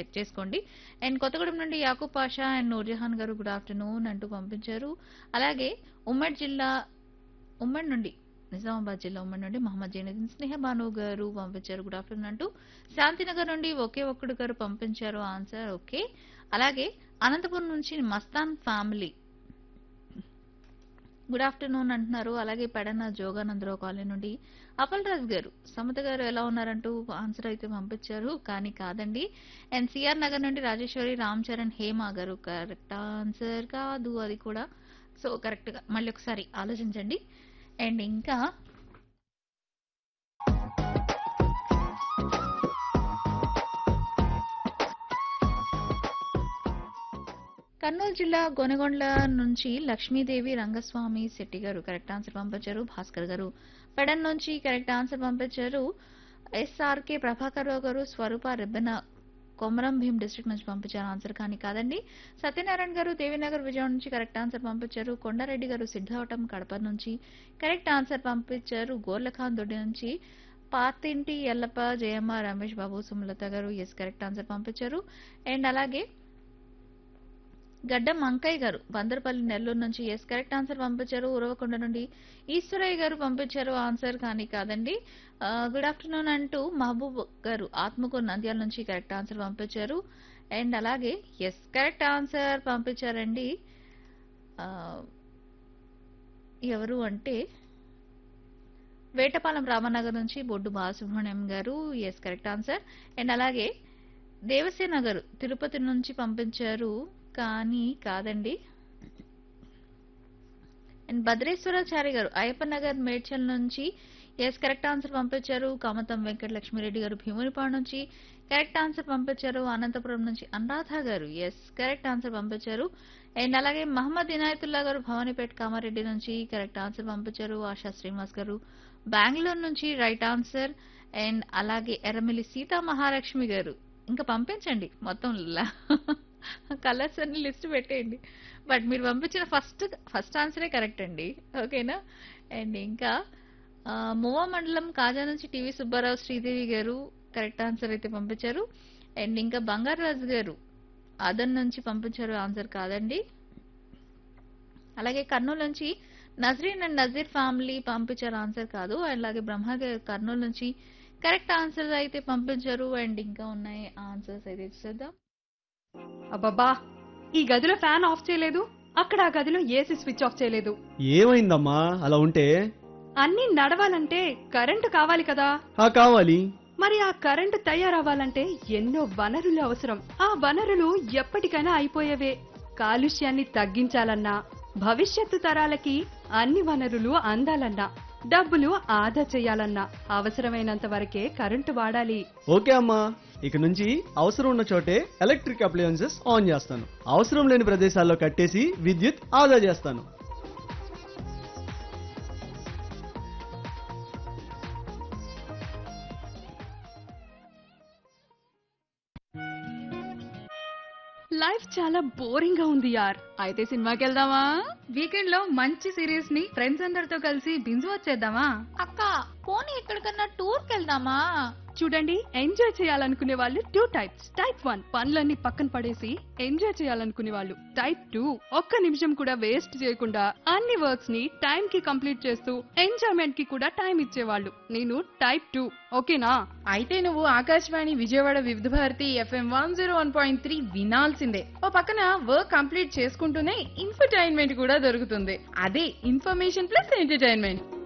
check చేసుకోండి and Kothagudem నుండి Yakub Pasha and Nurjahan గారు గుడ్ ఆఫ్టర్నూన్ అంటూ పంపించారు అలాగే ఉమ్మడి జిల్లా ఉమ్మడి నుండి నిజామాబాద్ జిల్లా ఉమ్మడి నుండి మహమ్మద్ జైనుద్దీన్ స్నేహ భాను గారు పంపించారు గుడ్ ఆఫ్టర్నూన్ అంటూ శాంతినగర్ నుండి ఒకే ఒక్కడు గారు పంపించారు ఆన్సర్ ఓకే అలాగే అనంతపురం నుంచి మస్తాన్ ఫ్యామిలీ గుడ్ ఆఫ్టర్నూన్ అంటున్నారు అలాగే పెడన జోగానందరావు కాలనీ నుండి అపల్ రాజ్ గారు సమత గారు ఎలా ఉన్నారంటూ ఆన్సర్ అయితే పంపించారు కానీ కాదండి అండ్ సిఆర్ నగర్ నుండి రాజేశ్వరి రామ్ చరణ్ హేమ గారు కరెక్ట్ ఆన్సర్ కాదు అది కూడా సో కరెక్ట్ గా మళ్ళీ ఒకసారి ఆలోచించండి అండ్ ఇంకా కర్నూలు జిల్లా గొనగొండ్ల నుంచి లక్ష్మీదేవి రంగస్వామి శెట్టి గారు కరెక్ట్ ఆన్సర్ పంపించారు భాస్కర్ గారు పెడన్ నుంచి కరెక్ట్ ఆన్సర్ పంపించారు ఎస్ఆర్కే ప్రభాకర్ రావు గారు స్వరూప రెబ్బెన కొమరం భీం డిస్ట్రిక్ట్ నుంచి పంపించారు ఆన్సర్ కానీ కాదండి సత్యనారాయణ గారు దేవినగర్ విజయవాడ నుంచి కరెక్ట్ ఆన్సర్ పంపించారు కొండారెడ్డి గారు సిద్ధవటం కడప నుంచి కరెక్ట్ ఆన్సర్ పంపించారు గోర్లఖాన్ దొడ్డి నుంచి పాతింటి ఎల్లప్ప జయమ్మ రమేష్ బాబు సుమలత గారు ఎస్ కరెక్ట్ ఆన్సర్ పంపించారు అండ్ అలాగే గడ్డం అంకయ్య గారు బందరపల్లి నెల్లూరు నుంచి ఎస్ కరెక్ట్ ఆన్సర్ పంపించారు ఉరవకొండ నుండి ఈశ్వరయ్య గారు పంపించారు ఆన్సర్ కానీ కాదండి గుడ్ ఆఫ్టర్నూన్ అంటూ మహబూబ్ గారు ఆత్మకూరు నంద్యాల నుంచి కరెక్ట్ ఆన్సర్ పంపించారు అండ్ అలాగే ఎస్ కరెక్ట్ ఆన్సర్ పంపించారండి ఆ, ఎవరు అంటే వేటపాలెం రామనగర్ నుంచి బొడ్డు బాలసుబ్రహ్మణ్యం గారు ఎస్ కరెక్ట్ ఆన్సర్ అండ్ అలాగే దేవసేన గారు తిరుపతి నుంచి పంపించారు కానీ కాదండి అండ్ భద్రేశ్వరాచారి గారు అయ్యప్ప నగర్ మేడ్చల్ నుంచి ఎస్ కరెక్ట్ ఆన్సర్ పంపించారు కామతం వెంకట లక్ష్మిరెడ్డి గారు భీమునిపాడు నుంచి కరెక్ట్ ఆన్సర్ పంపించారు అనంతపురం నుంచి అనురాధ గారు ఎస్ కరెక్ట్ ఆన్సర్ పంపించారు అండ్ అలాగే మహమ్మద్ ఇనాయతుల్లా గారు భవానీపేట కామారెడ్డి నుంచి కరెక్ట్ ఆన్సర్ పంపించారు ఆశా శ్రీనివాస్ గారు బెంగళూరు నుంచి రైట్ ఆన్సర్ అండ్ అలాగే ఎర్రమిల్లి సీతా మహాలక్ష్మి గారు ఇంకా పంపించండి మొత్తం కలర్స్ అన్ని లిస్ట్ పెట్టేయండి బట్ మీరు పంపించిన ఫస్ట్ ఫస్ట్ ఆన్సరే కరెక్ట్ అండి ఓకేనా అండ్ ఇంకా ఆ, మువ్వ మండలం కాజా నుంచి టీవీ సుబ్బారావు శ్రీదేవి గారు కరెక్ట్ ఆన్సర్ అయితే పంపించారు అండ్ ఇంకా బంగారాజు గారు అదన్ నుంచి పంపించారు ఆన్సర్ కాదండి అలాగే కర్నూలు నుంచి నజరీన్ అండ్ నజీర్ ఫ్యామిలీ పంపించారు ఆన్సర్ కాదు అలాగే బ్రహ్మ గారు కర్నూలు నుంచి కరెక్ట్ ఆన్సర్స్ అయితే పంపించారు అండ్ ఇంకా ఉన్నాయి ఆన్సర్స్ అయితే చూద్దాం అబ్బబ్బా ఈ గదిలో ఫ్యాన్ ఆఫ్ చేయలేదు అక్కడ ఆ గదిలో ఏసీ స్విచ్ ఆఫ్ చేయలేదు ఏమైందమ్మా అలా ఉంటే అన్నీ నడవాలంటే కరెంటు కావాలి కదా ఆ కావాలి మరి ఆ కరెంటు తయారవ్వాలంటే ఎన్నో వనరులు అవసరం ఆ వనరులు ఎప్పటికైనా అయిపోయేవే కాలుష్యాన్ని తగ్గించాలన్నా భవిష్యత్తు తరాలకి అన్ని వనరులు అందాలన్నా డబ్బులు ఆదా చేయాలన్నా అవసరమైనంత వరకే కరెంటు వాడాలి ఓకే అమ్మా ఇక నుంచి అవసరం ఉన్న చోటే ఎలక్ట్రిక్ అప్లయన్సెస్ ఆన్ చేస్తాను అవసరం లేని ప్రదేశాల్లో కట్టేసి విద్యుత్ ఆదా చేస్తాను లైఫ్ చాలా బోరింగ్ గా ఉంది యార్ అయితే సినిమాకి వెళ్దామా వీకెండ్ లో మంచి సిరీస్ ని ఫ్రెండ్స్ అందరితో కలిసి బింజు వచ్చేద్దామా అక్క పోనీ ఎక్కడికన్నా టూర్కి వెళ్దామా చూడండి ఎంజాయ్ చేయాలనుకునే వాళ్ళు టూ టైప్స్ టైప్ వన్ పనులన్నీ పక్కన పడేసి ఎంజాయ్ చేయాలనుకునే వాళ్ళు టైప్ టూ ఒక్క నిమిషం కూడా వేస్ట్ చేయకుండా అన్ని వర్క్స్ ని టైం కి కంప్లీట్ చేస్తూ ఎంజాయ్మెంట్ కి కూడా టైం ఇచ్చేవాళ్ళు నేను టైప్ టూ ఓకేనా అయితే నువ్వు Akashvani Vijayawada Vividh Bharati FM one zero one point three వినాల్సిందే ఓ పక్కన వర్క్ కంప్లీట్ చేసుకుంటూనే ఇన్ఫర్టైన్మెంట్ కూడా దొరుకుతుంది అదే ఇన్ఫర్మేషన్ ప్లస్ ఎంటర్టైన్మెంట్